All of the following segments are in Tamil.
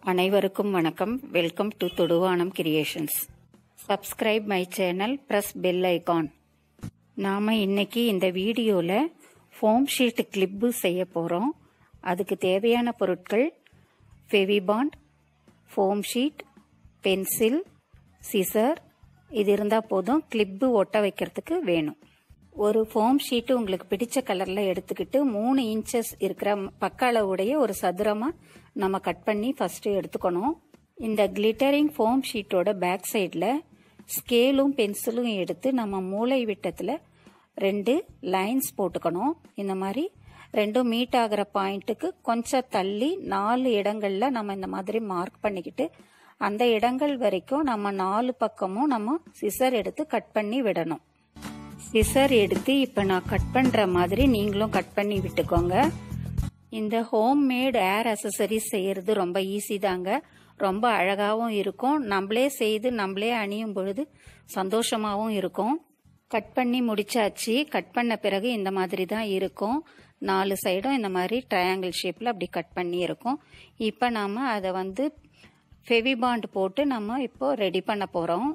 அனைவருக்கும் வணக்கம் welcome to Thoduvanam creations subscribe my channel press bell icon நாம் இன்னைக்கு இந்த வீடியோவில் ஃபோம் ஷீட் கிளிப்பு செய்ய போகிறோம் அதுக்கு தேவையான பொருட்கள் Fevibond foam sheet pencil scissor இது இருந்தால் போதும் கிளிப்பு ஒட்ட வைக்கிறதுக்கு வேணும் ஒரு ஃபோம் ஷீட்டு உங்களுக்கு பிடிச்ச கலரில் எடுத்துக்கிட்டு மூணு இன்ச்சஸ் இருக்கிற பக்க அளவுடைய ஒரு சதுரமாக நம்ம கட் பண்ணி ஃபஸ்ட்டு எடுத்துக்கணும் இந்த கிளிட்டரிங் ஃபோம் ஷீட்டோட பேக் சைடில் ஸ்கேலும் பென்சிலும் எடுத்து நம்ம மூளை விட்டத்தில் ரெண்டு லைன்ஸ் போட்டுக்கணும் இந்த மாதிரி ரெண்டும் மீட் ஆகிற பாயிண்ட்டுக்கு கொஞ்சம் தள்ளி நாலு இடங்களில் நம்ம இந்த மாதிரி மார்க் பண்ணிக்கிட்டு அந்த இடங்கள் வரைக்கும் நம்ம நாலு பக்கமும் நம்ம சிசர் எடுத்து கட் பண்ணி விடணும் சிசர் எடுத்து இப்போ நான் கட் பண்ணுற மாதிரி நீங்களும் கட் பண்ணி விட்டுக்கோங்க இந்த ஹோம் மேட் ஏர் அசசரிஸ் செய்யறது ரொம்ப ஈஸி தாங்க ரொம்ப அழகாகவும் இருக்கும் நம்மளே செய்து நம்மளே அணியும் பொழுது சந்தோஷமாகவும் இருக்கும் கட் பண்ணி முடிச்சாச்சு கட் பண்ண பிறகு இந்த மாதிரி தான் இருக்கும் நாலு சைடும் இந்த மாதிரி ட்ரையாங்கிள் ஷேப்பில் அப்படி கட் பண்ணி இருக்கும் இப்போ நாம் அதை வந்து ஃபெவிபாண்ட் போட்டு நம்ம இப்போ ரெடி பண்ண போகிறோம்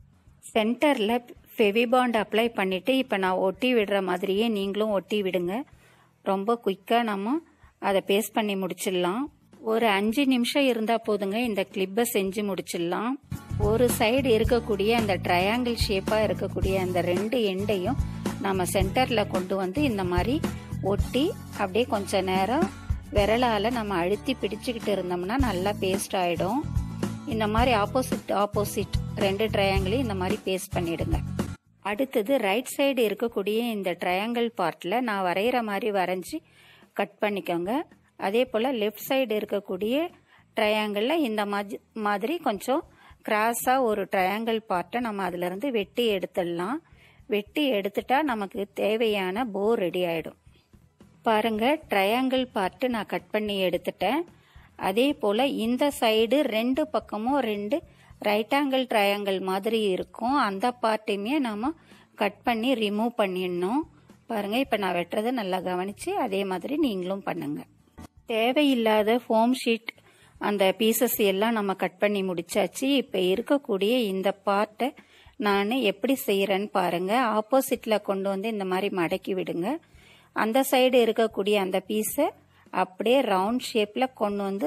சென்டரில் ஃபெவிபாண்ட் அப்ளை பண்ணிவிட்டு இப்போ நான் ஒட்டி விடுற மாதிரியே நீங்களும் ஒட்டி விடுங்க ரொம்ப குயிக்காக நம்ம அதை பேஸ்ட் பண்ணி முடிச்சிடலாம் ஒரு அஞ்சு நிமிஷம் இருந்தால் போதுங்க இந்த கிளிப்பை செஞ்சு முடிச்சிடலாம் ஒரு சைடு இருக்கக்கூடிய அந்த ட்ரையாங்கிள் ஷேப்பாக இருக்கக்கூடிய அந்த ரெண்டு எண்டையும் நம்ம சென்டரில் கொண்டு வந்து இந்த மாதிரி ஒட்டி அப்படியே கொஞ்ச நேரம் விரலால் நம்ம அழுத்தி பிடிச்சிக்கிட்டு இருந்தோம்னா நல்லா பேஸ்ட் ஆகிடும் இந்த மாதிரி ஆப்போசிட் ஆப்போசிட் ரெண்டு ட்ரையாங்கிளையும் இந்த மாதிரி பேஸ்ட் பண்ணிடுங்க அடுத்தது ரைட் சைடு இருக்கக்கூடிய இந்த ட்ரையாங்கிள் பார்ட்டில் நான் வரைகிற மாதிரி வரைஞ்சி கட் பண்ணிக்கோங்க அதே போல் லெஃப்ட் சைடு இருக்கக்கூடிய ட்ரையாங்கிளில் இந்த மாதிரி கொஞ்சம் கிராஸாக ஒரு ட்ரையாங்கிள் பார்ட்டை நம்ம அதிலிருந்து வெட்டி எடுத்துடலாம் வெட்டி எடுத்துட்டா நமக்கு தேவையான போ ரெடி ஆகிடும் பாருங்க ட்ரையாங்கிள் பார்ட்டு நான் கட் பண்ணி எடுத்துட்டேன் அதே போல் இந்த சைடு ரெண்டு பக்கமும் ரெண்டு ரைட் ஆங்கிள் ட்ரையாங்கிள் மாதிரி இருக்கும் அந்த பார்ட்டையுமே நாம் கட் பண்ணி ரிமூவ் பண்ணிடணும் பாருங்க இப்போ நான் வெட்டுறதை நல்லா கவனித்து அதே மாதிரி நீங்களும் பண்ணுங்க தேவையில்லாத ஃபோம் ஷீட் அந்த பீசஸ் எல்லாம் நம்ம கட் பண்ணி முடிச்சாச்சு இப்போ இருக்கக்கூடிய இந்த பார்ட்டை நான் எப்படி செய்கிறேன்னு பாருங்க ஆப்போசிட்டில் கொண்டு வந்து இந்த மாதிரி மடக்கி விடுங்க அந்த சைடு இருக்கக்கூடிய அந்த பீஸை அப்படியே ரவுண்ட் ஷேப்பில் கொண்டு வந்து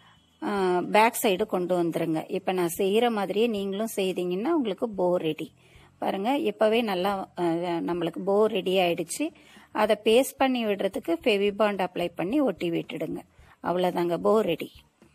பேக் சைடு கொண்டு வந்துருங்க இப்போ நான் செய்கிற மாதிரியே நீங்களும் செய்தீங்கன்னா உங்களுக்கு போ ரெடி பாருங்கள் இப்போவே நல்லா நம்மளுக்கு போ ரெடி ஆயிடுச்சு அதை பேஸ்ட் பண்ணி விடுறதுக்கு ஃபெவிபாண்ட் அப்ளை பண்ணி ஒட்டி விட்டுடுங்க அவ்வளோதாங்க போ ரெடி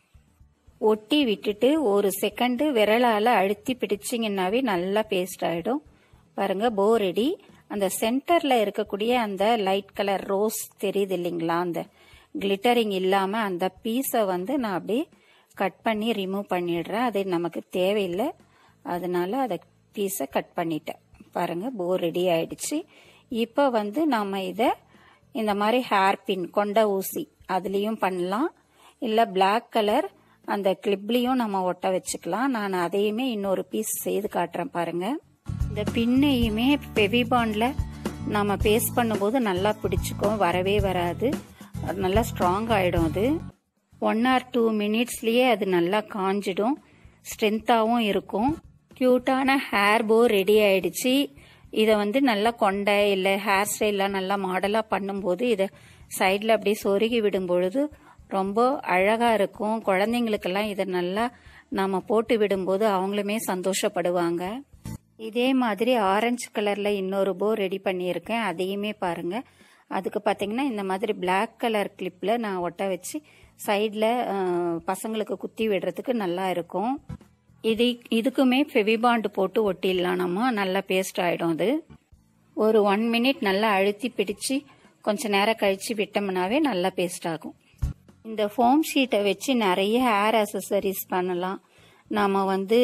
ஒட்டி விட்டுட்டு ஒரு செகண்டு விரலால் அழுத்தி பிடிச்சிங்கன்னாவே நல்லா பேஸ்ட் ஆகிடும் பாருங்கள் போ ரெடி அந்த சென்டரில் இருக்கக்கூடிய அந்த லைட் கலர் ரோஸ் தெரியுது இல்லைங்களா அந்த கிளிட்டரிங் இல்லாமல் அந்த பீஸை வந்து நான் அப்படியே கட் பண்ணி ரிமூவ் பண்ணிடுறேன் அது நமக்கு தேவையில்லை அதனால அதை பீஸை கட் பண்ணிட்டேன் பாருங்கள் போ ரெடி ஆயிடுச்சு இப்போ வந்து நம்ம இதை இந்த மாதிரி ஹேர் பின் கொண்ட ஊசி அதுலேயும் பண்ணலாம் இல்லை பிளாக் கலர் அந்த கிளிப்லேயும் நம்ம ஒட்ட வச்சுக்கலாம் நான் அதையுமே இன்னொரு பீஸ் செய்து காட்டுறேன் பாருங்கள் இந்த பின்னையுமே பெவிபாண்டில் நம்ம பேஸ்ட் பண்ணும்போது நல்லா பிடிச்சிக்கும் வரவே வராது நல்லா ஸ்ட்ராங் ஆகிடும் அது ஒன் ஆர் டூ மினிட்ஸ்லேயே அது நல்லா காஞ்சிடும் ஸ்ட்ரென்த்தாகவும் இருக்கும் க்யூட்டான ஹேர் போ ரெடி ஆயிடுச்சு இதை வந்து நல்லா கொண்டை இல்லை ஹேர் ஸ்டைல்லாம் நல்லா மாடலாக பண்ணும்போது இதை சைடில் அப்படியே சொருகி விடும் பொழுது ரொம்ப அழகாக இருக்கும் குழந்தைங்களுக்கெல்லாம் இதை நல்லா நாம் போட்டு விடும்போது அவங்களுமே சந்தோஷப்படுவாங்க இதே மாதிரி ஆரஞ்சு கலரில் இன்னொரு போ ரெடி பண்ணியிருக்கேன் அதையுமே பாருங்கள் அதுக்கு பார்த்தீங்கன்னா இந்த மாதிரி பிளாக் கலர் கிளிப்பில் நான் ஒட்ட வச்சு சைடில் பசங்களுக்கு குத்தி விடுறதுக்கு நல்லா இருக்கும் இது இதுக்குமே ஃபெவிபாண்டு போட்டு ஒட்டிடலாம் நம்ம நல்லா பேஸ்ட் ஆகிடும் அது ஒரு ஒன் மினிட் நல்லா அழுத்தி பிடிச்சி கொஞ்ச நேரம் கழித்து விட்டோம்னாவே நல்லா பேஸ்ட் ஆகும் இந்த ஃபோம் ஷீட்டை வச்சு நிறைய ஹேர் அசசரிஸ் பண்ணலாம் நாம் வந்து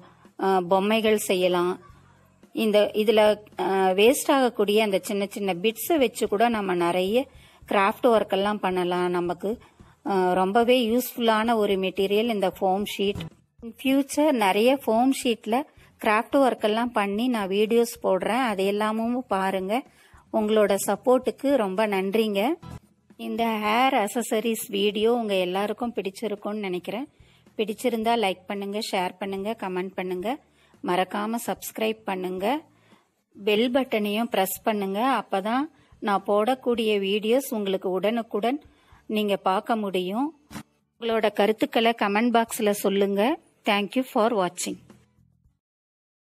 பொம்மைகள் செய்யலாம் இந்த இதில் வேஸ்ட் ஆகக்கூடிய அந்த சின்ன சின்ன பிட்ஸை வச்சு கூட நம்ம நிறைய கிராஃப்ட் ஒர்க்கெல்லாம் பண்ணலாம் நமக்கு ரொம்பவே யூஸ்ஃபுல்லான ஒரு மெட்டீரியல் இந்த ஃபோம் ஷீட் இன் ஃபியூச்சர் நிறைய ஃபோம் ஷீட்டில் கிராஃப்ட் ஒர்க்கெல்லாம் பண்ணி நான் வீடியோஸ் போடுறேன் அது எல்லாமும் பாருங்கள் உங்களோட சப்போர்ட்டுக்கு ரொம்ப நன்றிங்க இந்த ஹேர் அசசரிஸ் வீடியோ உங்கள் எல்லாருக்கும் பிடிச்சிருக்கும்னு நினைக்கிறேன் பிடிச்சிருந்தா லைக் பண்ணுங்க ஷேர் பண்ணுங்க கமெண்ட் பண்ணுங்க மறக்காம சப்ஸ்கிரைப் பண்ணுங்க பெல் பட்டனையும் ப்ரெஸ் பண்ணுங்க அப்பதான் நான் போடக்கூடிய வீடியோஸ் உங்களுக்கு உடனுக்குடன் நீங்க பார்க்க முடியும் உங்களோட கருத்துக்களை கமெண்ட் பாக்ஸில் சொல்லுங்க தேங்க்யூ ஃபார் வாட்சிங்